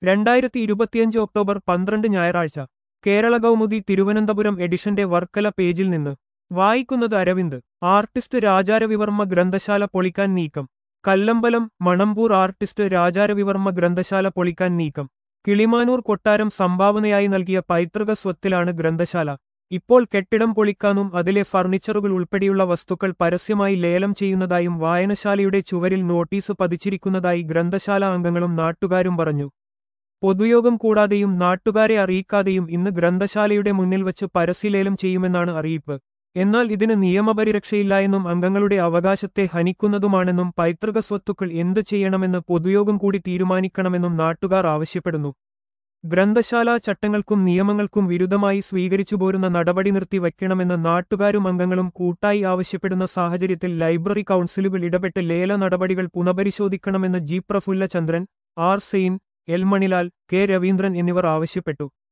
രണ്ടായിരത്തി ഇരുപത്തിയഞ്ച് ഒക്ടോബർ പന്ത്രണ്ട് ഞായറാഴ്ച കേരള കൗമുദി തിരുവനന്തപുരം എഡിഷന്റെ വർക്കല പേജിൽ നിന്ന് വായിക്കുന്നത് അരവിന്ദ് ആർട്ടിസ്റ്റ് രാജാരവിവർമ്മ ഗ്രന്ഥശാല പൊളിക്കാൻ നീക്കം കല്ലമ്പലം മണമ്പൂർ ആർട്ടിസ്റ്റ് രാജാരവിവർമ്മ ഗ്രന്ഥശാല പൊളിക്കാൻ നീക്കം കിളിമാനൂർ കൊട്ടാരം സംഭാവനയായി നൽകിയ പൈതൃക സ്വത്തിലാണ് ഗ്രന്ഥശാല ഇപ്പോൾ കെട്ടിടം പൊളിക്കാനും അതിലെ ഫർണിച്ചറുകൾ ഉൾപ്പെടെയുള്ള വസ്തുക്കൾ പരസ്യമായി ലേലം ചെയ്യുന്നതായും വായനശാലയുടെ ചുവരിൽ നോട്ടീസ് പതിച്ചിരിക്കുന്നതായി ഗ്രന്ഥശാല അംഗങ്ങളും നാട്ടുകാരും പറഞ്ഞു പൊതുയോഗം കൂടാതെയും നാട്ടുകാരെ അറിയിക്കാതെയും ഇന്ന് ഗ്രന്ഥശാലയുടെ മുന്നിൽ വച്ച് പരസ്യലേലം ചെയ്യുമെന്നാണ് അറിയിപ്പ് എന്നാൽ ഇതിന് നിയമപരിരക്ഷയില്ലായെന്നും അംഗങ്ങളുടെ അവകാശത്തെ ഹനിക്കുന്നതുമാണെന്നും പൈതൃക സ്വത്തുക്കൾ എന്തു ചെയ്യണമെന്ന് പൊതുയോഗം കൂടി തീരുമാനിക്കണമെന്നും നാട്ടുകാർ ആവശ്യപ്പെടുന്നു ഗ്രന്ഥശാല ചട്ടങ്ങൾക്കും നിയമങ്ങൾക്കും വിരുദ്ധമായി സ്വീകരിച്ചുപോരുന്ന നടപടി നിർത്തി വയ്ക്കണമെന്ന് നാട്ടുകാരും അംഗങ്ങളും കൂട്ടായി ആവശ്യപ്പെടുന്ന സാഹചര്യത്തിൽ ലൈബ്രറി കൗൺസിലുകൾ ഇടപെട്ട് ലേല നടപടികൾ പുനഃപരിശോധിക്കണമെന്ന് G Praphulla Chandran R Sain L Manilal K Raveendran എന്നിവർ ആവശ്യപ്പെട്ടു